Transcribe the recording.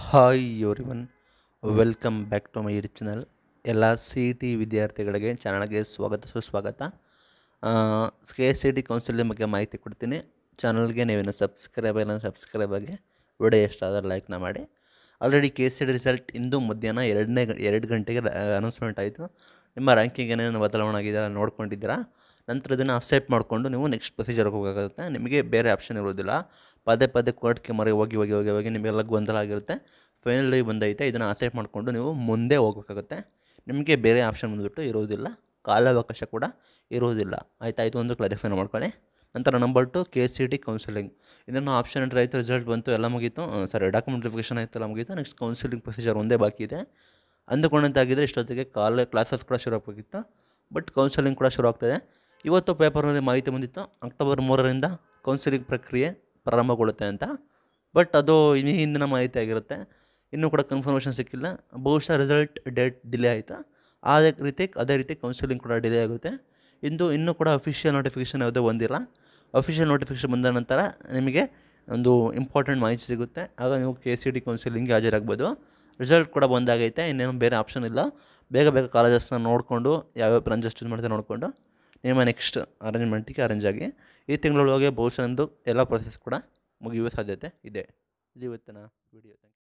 hi everyone welcome back to my YouTube channel ಎಲ್ಲ C E T ವಿದ್ಯಾರ್ಥಿಗಳಿಗೆ ಚಾನಲ್ಗೆ ಸ್ವಾಗತ ಸುಸ್ವಾಗತ K S C T counselling ಬಗ್ಗೆ ಮಾಹಿತಿ ಕೊಡ್ತೀನಿ ಚಾನಲ್ಗೆ ನೀವೇನು ಸಬ್ಸ್ಕ್ರೈಬ್ ಇಲ್ಲ ಸಬ್ಸ್ಕ್ರೈಬ್ ಆಗಿ ವಿಡಿಯೋ ಇಷ್ಟ ಆದರೆ ಲೈಕ್ನ ಮಾಡಿ already K S C T result ಇಂದು ಮಧ್ಯಾಹ್ನ ಎರಡನೇ ಗ- ಎರಡು ಗಂಟೆಗೆ ಅನೌನ್ಸ್ಮೆಂಟ್ ಆಯಿತು ನಿಮ್ಮ ರ್ಯಾಂಕಿಂಗ್ ಏನೇನು ಬದಲಾವಣೆ ಆಗಿದೆ ನೋಡ್ಕೊಂಡಿದ್ದೀರಾ ನಂತರ ಇದನ್ನು ಅಕ್ಸೆಪ್ಟ್ ಮಾಡಿಕೊಂಡು ನೀವು ನೆಕ್ಸ್ಟ್ ಪ್ರೊಸೀಜರ್ಗೆ ಹೋಗೋಕ್ಕಾಗುತ್ತೆ ನಿಮಗೆ ಬೇರೆ ಆಪ್ಷನ್ ಇರೋದಿಲ್ಲ ಪದೇ ಪದೇ ಕೋರ್ಟ್ಗೆ ಮರೆ ಹೋಗಿ ಹೋಗಿ ಹೋಗಿ ಹೋಗಿ ನಿಮಗೆಲ್ಲ ಗೊಂದಲ ಆಗಿರುತ್ತೆ ಫೈನಲ್ ಡೇ ಬಂದೈತೆ ಇದನ್ನು ಅಕ್ಸೆಪ್ಟ್ ಮಾಡಿಕೊಂಡು ನೀವು ಮುಂದೆ ಹೋಗಬೇಕಾಗುತ್ತೆ ನಿಮಗೆ ಬೇರೆ ಆಪ್ಷನ್ ಬಂದುಬಿಟ್ಟು ಇರೋದಿಲ್ಲ ಕಾಲಾವಕಾಶ ಕೂಡ ಇರುವುದಿಲ್ಲ ಆಯ್ತಾ ಇದು ಒಂದು ಕ್ಲಾರಿಫೈ ಮಾಡ್ಕೊಳ್ಳಿ ನಂತರ number two K C T counselling ಇದನ್ನು ಆಪ್ಷನ್ ಎಂಟ್ರ್ ಆಯಿತು ರಿಸಲ್ಟ್ ಬಂತು ಎಲ್ಲ ಮುಗೀತು ಸಾರಿ ಡಾಕ್ಯುಮೆಂಟ್ ವೆರಿಫಿಕೇಷನ್ ಆಯಿತು ಎಲ್ಲ ಮುಗೀತು ನೆಕ್ಸ್ಟ್ ಕೌನ್ಸಿಲಿಂಗ್ ಪ್ರೊಸೀಜರ್ ಒಂದೇ ಬಾಕಿ ಇದೆ ಅಂದುಕೊಂಡಂತಾಗಿದ್ದರೆ ಇಷ್ಟೊತ್ತಿಗೆ ಕಾಲ ಕ್ಲಾಸಸ್ ಕೂಡ ಶುರು ಆಗಬೇಕಿತ್ತು ಬಟ್ ಕೌನ್ಸಿಲಿಂಗ್ ಕೂಡ ಶುರು ಆಗ್ತದೆ ಇವತ್ತು ಪೇಪರ್ನಲ್ಲಿ ಮಾಹಿತಿ ಬಂದಿತ್ತು ಅಕ್ಟೋಬರ್ ಮೂರರಿಂದ ಕೌನ್ಸಿಲಿಂಗ್ ಪ್ರಕ್ರಿಯೆ ಪ್ರಾರಂಭಗೊಳ್ಳುತ್ತೆ ಅಂತ ಬಟ್ ಅದು ಈ ಹಿಂದಿನ ಮಾಹಿತಿ ಆಗಿರುತ್ತೆ ಇನ್ನೂ ಕೂಡ ಕನ್ಫರ್ಮೇಷನ್ ಸಿಕ್ಕಿಲ್ಲ ಬಹುಶಃ ರಿಸಲ್ಟ್ ಡೇಟ್ ಡಿಲೇ ಆಯಿತಾ ಅದೇ ರೀತಿ ಅದೇ ರೀತಿ ಕೌನ್ಸಿಲಿಂಗ್ ಕೂಡ ಡಿಲೇ ಆಗುತ್ತೆ ಇಂದು ಇನ್ನೂ ಕೂಡ ಅಫಿಷಿಯಲ್ ನೋಟಿಫಿಕೇಷನ್ ಯಾವುದೇ ಬಂದಿಲ್ಲ ಅಫಿಷಿಯಲ್ ನೋಟಿಫಿಕೇಷನ್ ಬಂದ ನಂತರ ನಿಮಗೆ ಒಂದು ಇಂಪಾರ್ಟೆಂಟ್ ಮಾಹಿತಿ ಸಿಗುತ್ತೆ ಆಗ ನೀವು ಕೆ ಸಿ ಟಿ ಕೌನ್ಸಿಲಿಂಗ್ಗೆ ಹಾಜರಾಗ್ಬೋದು ರಿಸಲ್ಟ್ ಕೂಡ ಬಂದಾಗೈತೆ ಇನ್ನೇನು ಬೇರೆ ಆಪ್ಷನ್ ಇಲ್ಲ ಬೇಗ ಬೇಗ ಕಾಲೇಜಸ್ನ ನೋಡಿಕೊಂಡು ಯಾವ್ಯಾವ ಬ್ರಾಂಚಸ್ ಚೂಸ್ ಮಾಡ್ತಾರೆ ನೋಡಿಕೊಂಡು ನಿಮ್ಮ ನೆಕ್ಸ್ಟ್ ಅರೇಂಜ್ಮೆಂಟಿಗೆ ಅರೇಂಜ್ ಆಗಿ ಈ ತಿಂಗಳೊಳಗೆ ಬಹುಶಃ ಒಂದು ಎಲ್ಲ ಪ್ರೊಸೆಸ್ ಕೂಡ ಮುಗಿಯುವ ಸಾಧ್ಯತೆ ಇದೆ ಇದು ಇವತ್ತಿನ ವಿಡಿಯೋ